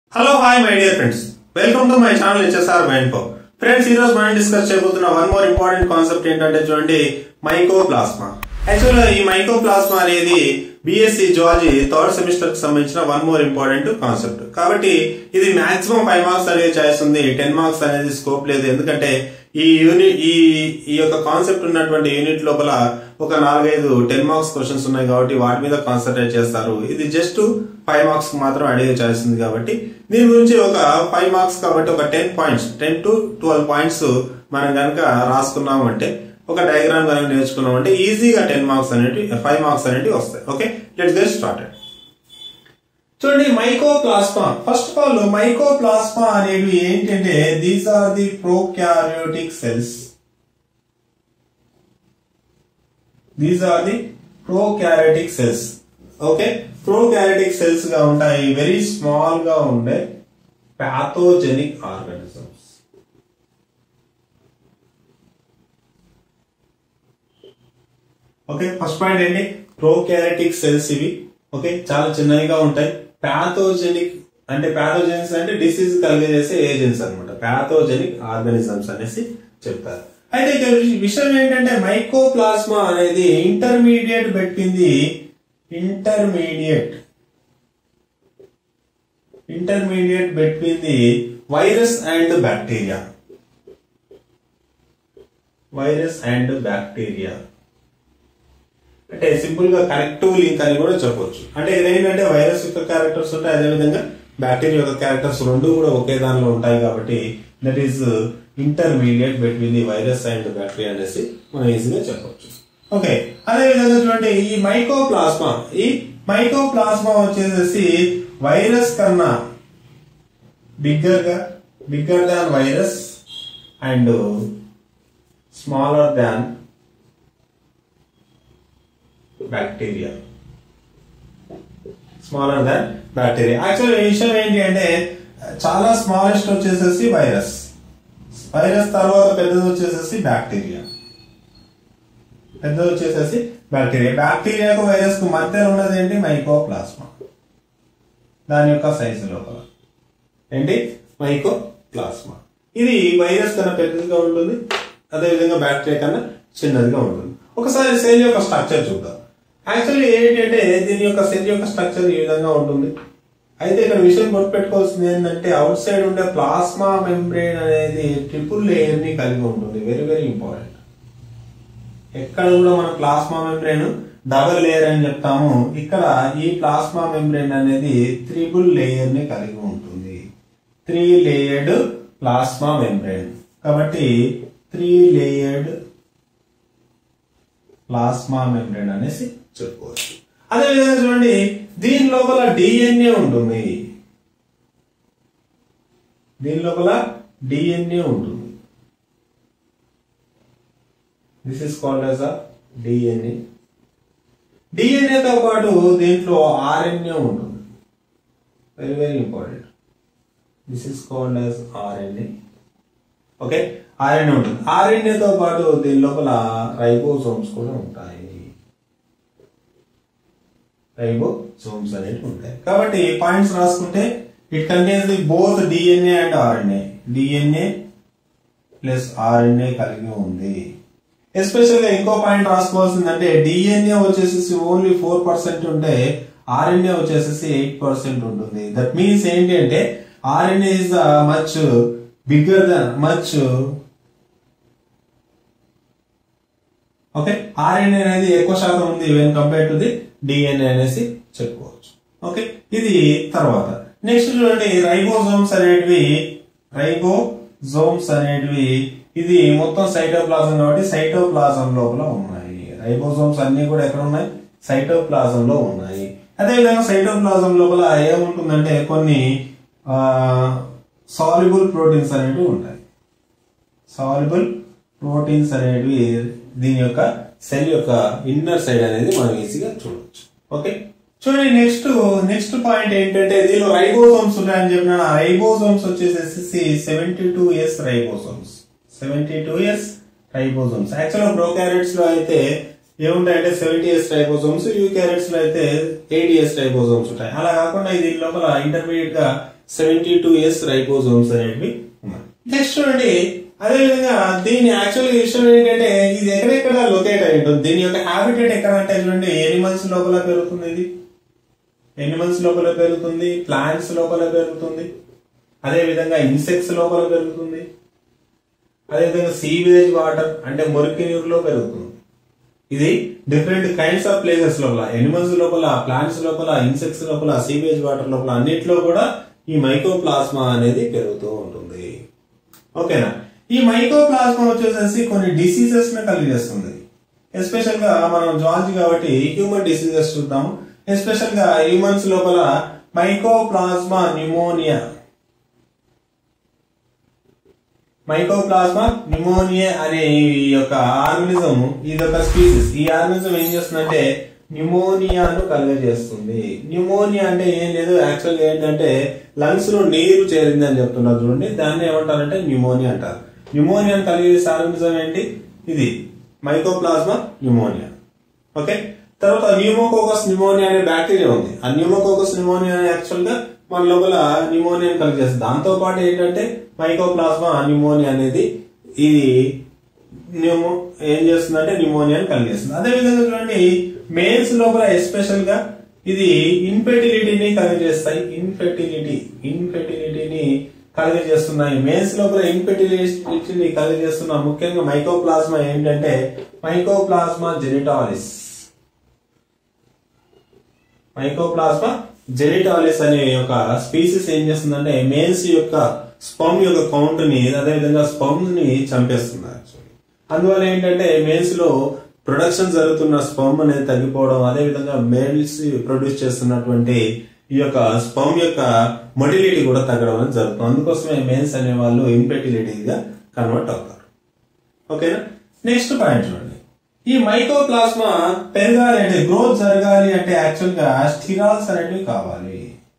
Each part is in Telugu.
hello hi my dear friends welcome to my channel HSR mind పో ఫ్రెండ్స్ ఈ రోజు మనం డిస్కస్ చేయబోతున్న వన్ మోర్ ఇంపార్టెంట్ కాన్సెప్ట్ ఏంటంటే చూడండి మైకోప్లాస్మా యాక్చువల్గా ఈ మైకోప్లాస్మా అనేది బిఎస్సి జువాలజీ థర్డ్ సెమిస్టర్ కి సంబంధించిన వన్ మోర్ ఇంపార్టెంట్ కాన్సెప్ట్ కాబట్టి ఇది మాక్సిమం ఫైవ్ మార్క్స్ అనేది చేస్తుంది టెన్ మార్క్స్ అనేది స్కోప్ లేదు ఎందుకంటే ఈ యూనిట్ ఈ ఈ యొక్క కాన్సెప్ట్ ఉన్నటువంటి యూనిట్ లోపల ఒక నాలుగైదు టెన్ మార్క్స్ క్వశ్చన్స్ ఉన్నాయి కాబట్టి వాటి మీద కాన్సన్ట్రేట్ చేస్తారు ఇది జస్ట్ ఫైవ్ మార్క్స్ మాత్రం అడిగే ఛాయిస్ ఉంది కాబట్టి దీని గురించి ఒక ఫైవ్ మార్క్స్ కాబట్టి ఒక ten points ten to twelve points మనం కనుక రాసుకున్నాం అంటే ఒక డయాగ్రామ్ కనుక నేర్చుకున్నాం అంటే ఈజీగా టెన్ మార్క్స్ అనేవి ఫైవ్ మార్క్స్ అనేవి వస్తాయి ఓకే లెట్స్ గెట్ స్టార్టెడ్ చూడండి mycoplasma first of all mycoplasma అనేవి ఏంటంటే these are the prokaryotic cells these are the prokaryotic cells okay prokaryotic cells గా ఉంటాయి వెరీ స్మాల్ గా ఉండే pathogenic organisms okay first point ఏంటి ప్రోక్యారిటిక్ సెల్స్ ఇవి ఓకే చాలా చిన్నవిగా ఉంటాయి పాథోజెనిక్ అంటే పాథోజెనిక్స్ అంటే డిసీజ్ కలిగజేసే ఏజెంట్స్ అనమాట పాథోజెనిక్ ఆర్గానిజమ్స్ అనేసి చెప్తారు అయితే ఇక విషయం ఏంటంటే మైకోప్లాస్మా అనేది ఇంటర్మీడియట్ పెట్టింది intermediate intermediate between the virus and bacteria virus and bacteria అంటే సింపుల్ గా కనెక్టివ్ లింక్ అని కూడా చెప్పొచ్చు అంటే ఇదేంటంటే వైరస్ యొక్క క్యారెక్టర్స్ ఉంటాయి అదేవిధంగా బ్యాక్టీరియా యొక్క క్యారెక్టర్స్ రెండు కూడా ఒకే దానిలో ఉంటాయి కాబట్టి that is intermediate between the virus and bacteria అనేసి మనం ఈజీగా చెప్పొచ్చు ఓకే అదే విధంగా చూడండి ఈ మైకోప్లాస్మా ఈ మైకోప్లాస్మా వచ్చేసేసి వైరస్ కన్నా బిగ్గర్ గా bigger than virus and smaller than bacteria smaller than bacteria actual విషయం ఏంటి అంటే చాలా స్మాలెస్ట్ వచ్చేసేసి వైరస్ వైరస్ తర్వాత పెద్దది వచ్చేసేసి బ్యాక్టీరియా పెద్దది వచ్చేసేసి బ్యాక్టీరియా బ్యాక్టీరియాకు వైరస్ కు మధ్యలో ఉన్నది ఏంటి మైకోప్లాస్మా దాని యొక్క సైజు లోపల ఏంటి మైకోప్లాస్మా ఇది వైరస్ కన్నా పెద్దదిగా ఉంటుంది అదేవిధంగా బ్యాక్టీరియా కన్నా చిన్నదిగా ఉంటుంది ఒకసారి సెల్ యొక్క స్ట్రక్చర్ చూద్దాం యాక్చువల్లీ ఏంటంటే దీని యొక్క సెల్ యొక్క స్ట్రక్చర్ ఈ విధంగా ఉంటుంది అయితే ఇక్కడ విషయం గుర్తుపెట్టుకోవాల్సింది ఏంటంటే అవుట్ సైడ్ ఉండే ప్లాస్మా మెంబ్రెయిన్ అనేది ట్రిపుల్ లేయర్ ని కలిగి ఉంటుంది వెరీ వెరీ ఇంపార్టెంట్ ఎక్కడ కూడా మన ప్లాస్మా మెంబ్రెయిన్ డబుల్ లేయర్ అని చెప్తాము ఇక్కడ ఈ ప్లాస్మా మెంబ్రెయిన్ అనేది త్రిబుల్ లేయర్ ని కలిగి ఉంటుంది త్రీ లేయర్డ్ ప్లాస్మా మెంబ్రెయిన్ కాబట్టి త్రీ లేయర్డ్ ప్లాస్మా మెంబ్రెయిన్ అనేసి చెప్పుకోవచ్చు అదే విధంగా చూడండి దీని లోపల డిఎన్ఏ ఉంటుంది దీని లోపల డిఎన్ఏ ఉంటుంది this is called as a DNA డిఎన్ఏతో పాటు దీంట్లో ఆర్ఎన్ఏ ఉంటుంది very very important this is called as RNA okay RNA ఉంటుంది ఆర్ఎన్ఏతో పాటు దీని లోపల రైబోసోమ్స్ కూడా ఉంటాయి రైబోసోమ్స్ అనేవి ఉంటాయి కాబట్టి పాయింట్స్ రాసుకుంటే it contains the both DNA and RNA DNA plus RNA కలిగి ఉంది ఎస్పెషల్ గా ఇంకో పాయింట్ రాసుకోవాల్సిందంటే డిఎన్ఏ వచ్చేసి ఓన్లీ ఫోర్ పర్సెంట్ ఉంటే ఆర్ఎన్ఏ వచ్చేసి ఎయిట్ పర్సెంట్ ఉంటుంది దట్ మీన్స్ ఏంటి అంటే RNA is the much bigger than much okay RNA అనేది ఎక్కువ శాతం ఉంది when compare to the DNA అనేసి చెప్పుకోవచ్చు ఓకే ఇది తర్వాత నెక్స్ట్ చూడండి రైబోజోమ్స్ అనేటివి రైబోజోమ్స్ అనేటివి ఇది మొత్తం సైటోప్లాజం కాబట్టి సైటోప్లాజం లోపల ఉన్నాయి రైబోజోమ్స్ అన్ని కూడా ఎక్కడ ఉన్నాయి సైటోప్లాజం లో ఉన్నాయి అదేవిధంగా సైటోప్లాజం లోపల ఏముంటుందంటే కొన్ని సాల్యుబుల్ ప్రోటీన్స్ అనేవి ఉంటాయి సాల్యుబుల్ ప్రోటీన్స్ అనేవి దీని యొక్క సెల్ యొక్క ఇన్నర్ సైడ్ అనేది మనం ఈజీగా చూడవచ్చు ఓకే చూడండి నెక్స్ట్ నెక్స్ట్ పాయింట్ ఏంటంటే దీనిలో రైబోసోమ్స్ ఉన్నాయని చెప్పిన రైబోసోమ్స్ వచ్చేసేసి seventy two years ribosomes seventy two years ribosomes actual prokaryotes లో అయితే ఏముంటాయంటే seventy years ribosomes eukaryotes లో అయితే ఎయిట్ ఇయర్స్ రైబోసోమ్స్ ఉంటాయి అలా కాకుండా ఇది లోపల ఇంటర్మీడియట్ గా సెవెంటీ టూ ఇయర్స్ రైబోజోమ్స్ అనేవి ఉన్నాయి నెక్స్ట్ చూడండి అదే విధంగా దీని యాక్చువల్ విషయం ఏంటంటే ఇది ఎక్కడెక్కడ లొకేట్ అయి ఉంటుంది దీని యొక్క హ్యాబిటేట్ ఎక్కడ అంటే చూడండి ఎనిమల్స్ లోపల పెరుగుతుంది ఇది ఎనిమల్స్ లోపల పెరుగుతుంది ప్లాంట్స్ లోపల పెరుగుతుంది అదే విధంగా ఇన్సెక్ట్స్ లోపల పెరుగుతుంది అదే విధంగా సీవేజ్ వాటర్ అంటే మురికి నీరులో పెరుగుతుంది ఇది డిఫరెంట్ కైండ్స్ ఆఫ్ ప్లేసెస్ లోపల ఎనిమల్స్ లోపల ప్లాంట్స్ లోపల ఇన్సెక్ట్స్ లోపల సీవేజ్ వాటర్ లోపల అన్నిట్లో కూడా ఈ మైకోప్లాస్మా అనేది పెరుగుతూ ఉంటుంది ఓకేనా ఈ మైకోప్లాస్మా వచ్చేసేసి కొన్ని డిసీజెస్ ని కలిగజేస్తుంది ఎస్పెషల్ గా మనం జాలజీ కాబట్టి హ్యూమన్ డిసీజెస్ చూద్దాము ఎస్పెషల్ గా హ్యూమన్స్ లోపల మైకోప్లాస్మా న్యూమోనియా మైకోప్లాస్మా న్యూమోనియా అనే ఈ యొక్క ఆర్గనిజం ఇది ఒక స్పీసీస్ ఈ ఆర్గనిజం ఏం చేస్తుందంటే న్యూమోనియాను కలుగజేస్తుంది న్యూమోనియా అంటే ఏం లేదు యాక్చువల్గా ఏంటంటే లంగ్స్ లో నీరు చేరింది అని చెప్తున్నారు చూడండి దాన్ని ఏమంటారంటే న్యూమోనియా అంటారు న్యూమోనియాను కలిగజేసే ఆర్గనిజం ఏంటి ఇది మైకోప్లాస్మా న్యూమోనియా ఓకే తర్వాత న్యూమోకోకస్ న్యూమోనియా అనే బ్యాక్టీరియా ఉంది ఆ న్యూమోకోకస్ న్యూమోనియా యాక్చువల్ గా మన లోపల న్యూమోనియా కలిగజేస్తుంది దాంతో పాటు ఏంటంటే మైకోప్లాస్మా న్యూమోనియా అనేది ఇది న్యూమో ఏం చేస్తుందంటే న్యూమోనియాని కలిగిస్తుంది అదే విధంగా చూడండి మేల్స్ లోపల ఎస్పెషల్ గా ఇది ఇన్ఫెర్టిలిటీని కలిగజేస్తాయి ఇన్ఫెర్టిలిటీ ఇన్ఫెర్టిలిటీని కలిగజేస్తున్నాయి మేల్స్ లోపల ఇన్ఫెర్టిలిటీని కలిగజేస్తున్న ముఖ్యంగా మైకోప్లాస్మా ఏంటంటే మైకోప్లాస్మా జెనిటాలిస్ మైకోప్లాస్మా జెనిటాలిస్ అనే ఒక స్పీసీస్ ఏం చేస్తుందంటే మేల్స్ యొక్క స్పమ్ యొక్క కౌంట్ ని అదే విధంగా స్పమ్ ని చంపేస్తుంది యాక్చువల్లీ అందువల్ల ఏంటంటే మేల్స్ లో ప్రొడక్షన్ జరుగుతున్న స్పమ్ అనేది తగ్గిపోవడం అదే విధంగా మేల్స్ ప్రొడ్యూస్ చేస్తున్నటువంటి ఈ యొక్క స్పమ్ యొక్క మొటిలిటీ కూడా తగ్గడం అనేది జరుగుతుంది అందుకోసమే మేల్స్ అనే వాళ్ళు ఇన్ఫెర్టిలిటీగా కన్వర్ట్ అవుతారు ఓకేనా నెక్స్ట్ పాయింట్ చూడండి ఈ మైకోప్లాస్మా పెరగాలి అంటే గ్రోత్ జరగాలి అంటే యాక్చువల్ గా స్టిరాల్స్ అనేటివి కావాలి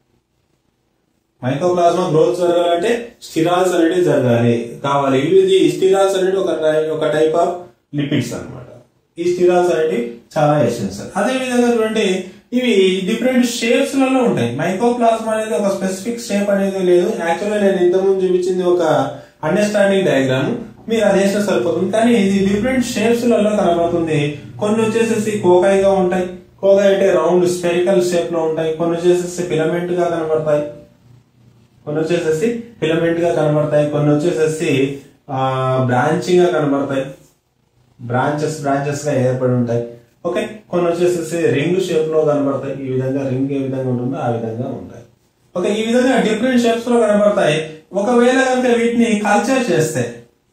మైకోప్లాస్మా గ్రోత్ జరగాలంటే స్టిరాల్స్ అనేటివి జరగాలి కావాలి ఇవి స్టిరాల్స్ అనేవి ఒక టై- ఒక టైప్ ఆఫ్ లిపిడ్స్ అన్నమాట ఈ స్టిరాల్స్ అనేవి చాలా ఎసెన్షియల్ అదే విధంగా చూడండి ఇవి డిఫరెంట్ షేప్స్ లలో ఉంటాయి మైకోప్లాస్మా అనేది ఒక స్పెసిఫిక్ షేప్ అనేది లేదు యాక్చువల్గా నేను ఇంతకుముందు చూపించింది ఒక అండర్స్టాండింగ్ డయాగ్రామ్ మీరు అది వేసినా సరిపోతుంది కానీ ఇది డిఫరెంట్ షేప్స్ లలో కనబడుతుంది కొన్ని వచ్చేసేసి కోకాయిగా ఉంటాయి కోకాయి అంటే రౌండ్ స్పెరికల్ షేప్ లో ఉంటాయి కొన్ని వచ్చేసేసి ఫిలమెంట్ గా కనబడతాయి కొన్ని వచ్చేసేసి ఫిలమెంట్ గా కనబడతాయి కొన్ని వచ్చేసేసి బ్రాంచింగ్ గా కనబడతాయి బ్రాంచెస్ బ్రాంచెస్ గా ఏర్పడి ఉంటాయి ఓకే కొన్ని వచ్చేసేసి రింగ్ షేప్ లో కనబడతాయి ఈ విధంగా రింగ్ ఏ విధంగా ఉంటుందో ఆ విధంగా ఉంటాయి ఓకే ఈ విధంగా డిఫరెంట్ షేప్స్ లో కనబడతాయి ఒకవేళ కనుక వీటిని కల్చర్ చేస్తే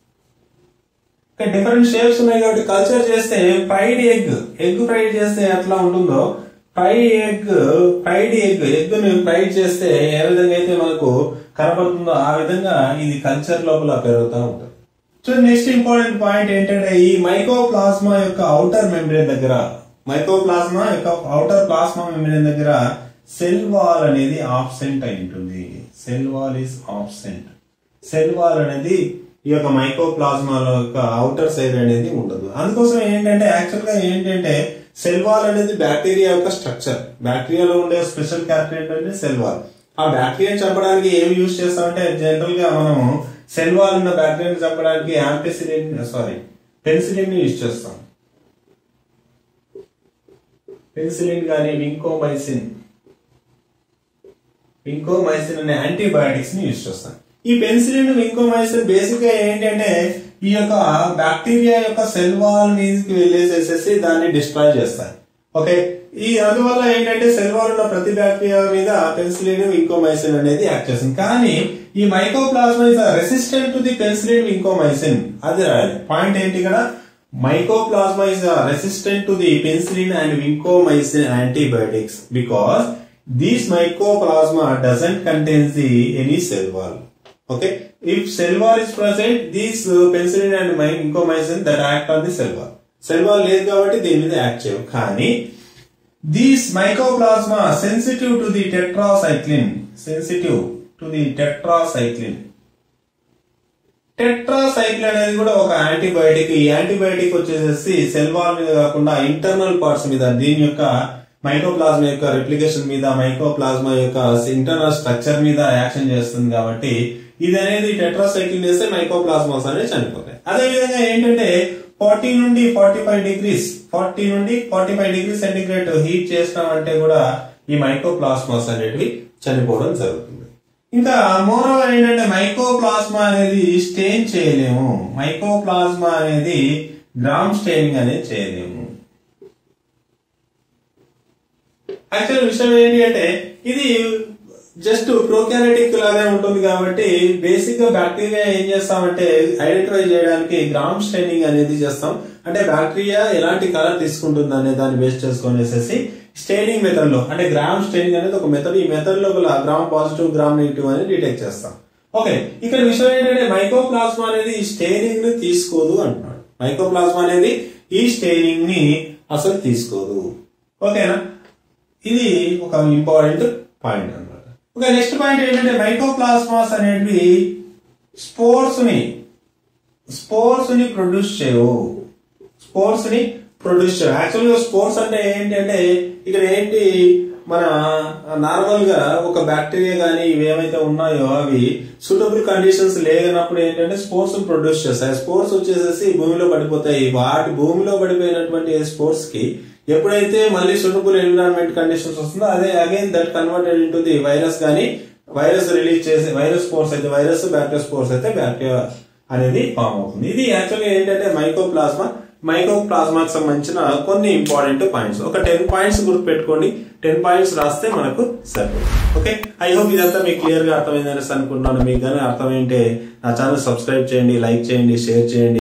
డిఫరెంట్ షేప్స్ ఉన్నాయి కాబట్టి కల్చర్ చేస్తే ఫ్రైడ్ ఎగ్ ఎగ్ ఫ్రైడ్ చేస్తే ఎట్లా ఉంటుందో fry egg fried egg egg ని ఫ్రైడ్ చేస్తే ఏ విధంగా అయితే మనకు కనబడుతుందో ఆ విధంగా ఇది కల్చర్ లోపల పెరుగుతూ ఉంటుంది సో నెక్స్ట్ ఇంపార్టెంట్ పాయింట్ ఏంటంటే ఈ మైకోప్లాస్మా యొక్క అవుటర్ మెంబ్రేన్ దగ్గర మైకోప్లాస్మా యొక్క అవుటర్ ప్లాస్మా మెంబ్రేన్ దగ్గర సెల్ వాల్ అనేది ఆబ్సెంట్ అయి ఉంటుంది cell wall is absent cell wall అనేది ఈ యొక్క మైకోప్లాస్మా యొక్క అవుటర్ సైడ్ అనేది ఉండదు అందుకోసం ఏంటంటే యాక్చువల్ గా ఏంటంటే సెల్ వాల్ అనేది బ్యాక్టీరియా యొక్క స్ట్రక్చర్ బ్యాక్టీరియాలో ఉండే స్పెషల్ క్యారెక్టర్ ఏంటంటే సెల్ వాల్ ఆ బ్యాక్టీరియా చంపడానికి ఏమి యూజ్ చేస్తామంటే జనరల్ గా మనం సెల్ వాల్ ఉన్న బ్యాక్టీరియాని చంపడానికి యాంపిసిలిన్ సారీ పెన్సిలిన్ ని యూజ్ చేస్తాం పెన్సిలిన్ కానీ వింకోమైసిన్ వింకోమైసిన్ అనే యాంటీబయాటిక్స్ ని యూజ్ చేస్తాం ఈ పెన్సిలిన్ వింకోమైసిన్ బేసిక్ గా ఏంటంటే ఈ యొక్క బ్యాక్టీరియా యొక్క సెల్ వాల్ మీదకి వెళ్ళేసేసేసి దాన్ని డిస్ట్రాయ్ చేస్తాయి ఓకే ఈ అందువల్ల ఏంటంటే సెల్ వాల్ ఉన్న ప్రతి బ్యాక్టీరియా మీద పెన్సిలిన్ వింకోమైసిన్ అనేది యాక్ట్ చేస్తుంది కానీ ఈ mycoplasma is resistant to the penicillin vancomycin అది రాయాలి పాయింట్ ఏంటి ఇక్కడ mycoplasma is resistant to the penicillin and vancomycin antibiotics because this mycoplasma doesn't contain the any cell wall okay if cell wall is present these uh, penicillin and vincomycin that act on the cell wall cell wall లేదు కాబట్టి దీని మీద యాక్ట్ చేయవు కానీ these mycoplasma sensitive to the tetracycline sensitive to the tetracycline tetracycline అనేది కూడా ఒక యాంటీబయాటిక్ ఈ యాంటీబయాటిక్ వచ్చేసేసి సెల్ వాల్ మీద కాకుండా ఇంటర్నల్ పార్ట్స్ మీద దీని యొక్క మైకోప్లాజ్మా యొక్క రెప్లికేషన్ మీద మైకోప్లాజ్మా యొక్క ఇంటర్నల్ స్ట్రక్చర్ మీద యాక్షన్ చేస్తుంది కాబట్టి ఇది అనేది టెట్రాసైకిల్ చేస్తే మైకోప్లాస్మాస్ అనేవి చనిపోతాయి అదే విధంగా ఏంటంటే ఫార్టీ నుండి ఫార్టీ ఫైవ్ డిగ్రీస్ ఫార్టీ నుండి forty five degree centigrade heat చేసినాం అంటే కూడా ఈ మైకోప్లాస్మాస్ అనేటివి చనిపోవడం జరుగుతుంది ఇంకా మోరోవర్ ఏంటంటే మైకోప్లాస్మా అనేది స్టెయిన్ చేయలేము మైకోప్లాస్మా అనేది గ్రామ్ స్టెయినింగ్ అనేది చేయలేము యాక్చువల్ విషయం ఏంటి అంటే ఇది జస్ట్ ప్రోకారిటిక్ లాగే ఉంటుంది కాబట్టి బేసిక్ గా బ్యాక్టీరియా ఏం చేస్తామంటే ఐడెంటిఫై చేయడానికి గ్రామ్ స్టైనింగ్ అనేది చేస్తాం అంటే బ్యాక్టీరియా ఎలాంటి కలర్ తీసుకుంటుంది అనే దాన్ని బేస్ చేసుకునేసేసి స్టైనింగ్ మెథడ్ లో అంటే గ్రామ్ స్టైనింగ్ అనేది ఒక మెథడ్ ఈ మెథడ్ లో గ్రామ్ పాజిటివ్ గ్రామ్ నెగిటివ్ అనేది డిటెక్ట్ చేస్తాం ఓకే ఇక్కడ విషయం ఏంటంటే మైకోప్లాస్మా అనేది ఈ స్టైనింగ్ ని తీసుకోదు అంటున్నాడు మైకోప్లాస్మా అనేది ఈ స్టైనింగ్ ని అసలు తీసుకోదు ఓకేనా ఇది ఒక ఇంపార్టెంట్ పాయింట్ అన్నమాట ఓకే నెక్స్ట్ పాయింట్ ఏంటంటే మైకోప్లాస్మాస్ అనేటివి స్పోర్స్ ని స్పోర్స్ ని ప్రొడ్యూస్ చేయవు స్పోర్స్ ని ప్రొడ్యూస్ చేయవు యాక్చువల్గా స్పోర్స్ అంటే ఏంటంటే ఇక్కడ ఏంటి మన నార్మల్ గా ఒక బ్యాక్టీరియా కానీ ఇవి ఏమైతే ఉన్నాయో అవి సూటబుల్ కండిషన్స్ లేనప్పుడు ఏంటంటే స్పోర్ట్స్ ప్రొడ్యూస్ చేస్తాయి స్పోర్ట్స్ వచ్చేసేసి భూమిలో పడిపోతాయి వాటి భూమిలో పడిపోయినటువంటి స్పోర్ట్స్ కి ఎప్పుడైతే మళ్ళీ సూటబుల్ ఎన్విరాన్మెంట్ కండిషన్స్ వస్తుందో అదే again that converted into the virus కానీ వైరస్ రిలీజ్ చేసే వైరస్ స్పోర్స్ అయితే వైరస్ బ్యాక్టీరియా స్పోర్స్ అయితే బ్యాక్టీరియా అనేది ఫామ్ అవుతుంది ఇది యాక్చువల్గా ఏంటంటే మైకోప్లాస్మా మైకోప్లాస్మాకి సంబంధించిన కొన్ని ఇంపార్టెంట్ పాయింట్స్ ఒక టెన్ పాయింట్స్ గుర్తు పెట్టుకోండి టెన్ పాయింట్స్ రాస్తే మనకు సరిపోతుంది ఓకే ఐ హోప్ ఇదంతా మీకు క్లియర్ గా అర్థమైందని అనుకుంటున్నాను మీకు కానీ అర్థమైంటే నా ఛానల్ సబ్స్క్రైబ్ చేయండి లైక్ చేయండి షేర్ చేయండి